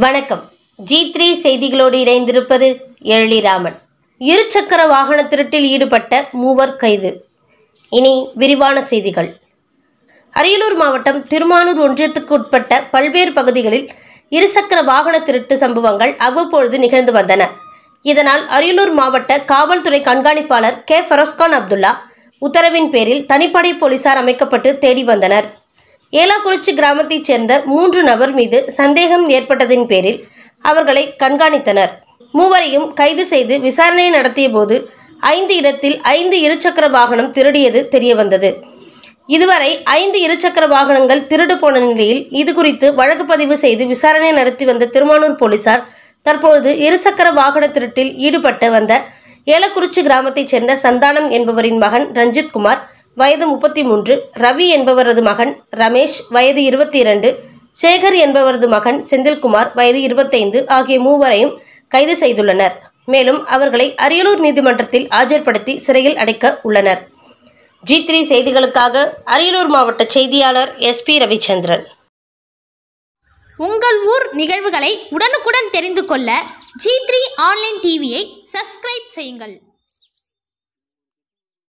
வணக்கம் G three செய்திகளோடு இணைந்திருப்பது எழிலிராமன் இருசக்கர வாகன திருட்டில் ஈடுபட்ட மூவர் கைது இனி விரிவான செய்திகள் அரியலூர் மாவட்டம் திருமானூர் ஒன்றியத்துக்கு உட்பட்ட பல்வேறு பகுதிகளில் இருசக்கர வாகன திருட்டு சம்பவங்கள் அவ்வப்பொழுது நிகழ்ந்து வந்தன இதனால் அரியலூர் மாவட்ட காவல்துறை கண்காணிப்பாளர் கே ஃபரோஸ்கான் அப்துல்லா உத்தரவின் பேரில் தனிப்படை போலீசார் அமைக்கப்பட்டு தேடி வந்தனர் ஏலாக்குறிச்சி கிராமத்தைச் சேர்ந்த மூன்று நபர் மீது சந்தேகம் ஏற்பட்டதின் பேரில் அவர்களை கண்காணித்தனர் மூவரையும் கைது செய்து விசாரணை நடத்திய போது ஐந்து இடத்தில் ஐந்து இருசக்கர வாகனம் திருடியது தெரியவந்தது இதுவரை ஐந்து இருசக்கர வாகனங்கள் திருடு போன நிலையில் இதுகுறித்து வழக்கு பதிவு செய்து விசாரணை நடத்தி வந்த திருமானூர் போலீசார் தற்பொழுது இருசக்கர வாகன திருட்டில் ஈடுபட்டு வந்த ஏலக்குறிச்சி கிராமத்தைச் சேர்ந்த சந்தானம் என்பவரின் மகன் ரஞ்சித் குமார் வயது முப்பத்தி மூன்று ரவி என்பவரது மகன் ரமேஷ் வயது இருபத்தி இரண்டு சேகர் என்பவரது மகன் செந்தில்குமார் வயது இருபத்தைந்து ஆகிய மூவரையும் கைது செய்துள்ளனர் மேலும் அவர்களை அரியலூர் நீதிமன்றத்தில் ஆஜர்படுத்தி சிறையில் அடைக்க உள்ளனர் ஜி த்ரீ செய்திகளுக்காக அரியலூர் மாவட்ட செய்தியாளர் எஸ்பி ரவிச்சந்திரன் உங்கள் ஊர் நிகழ்வுகளை உடனுக்குடன் தெரிந்து கொள்ள ஜி த்ரீ ஆன்லைன் டிவியை சப்ஸ்கிரைப் செய்யுங்கள்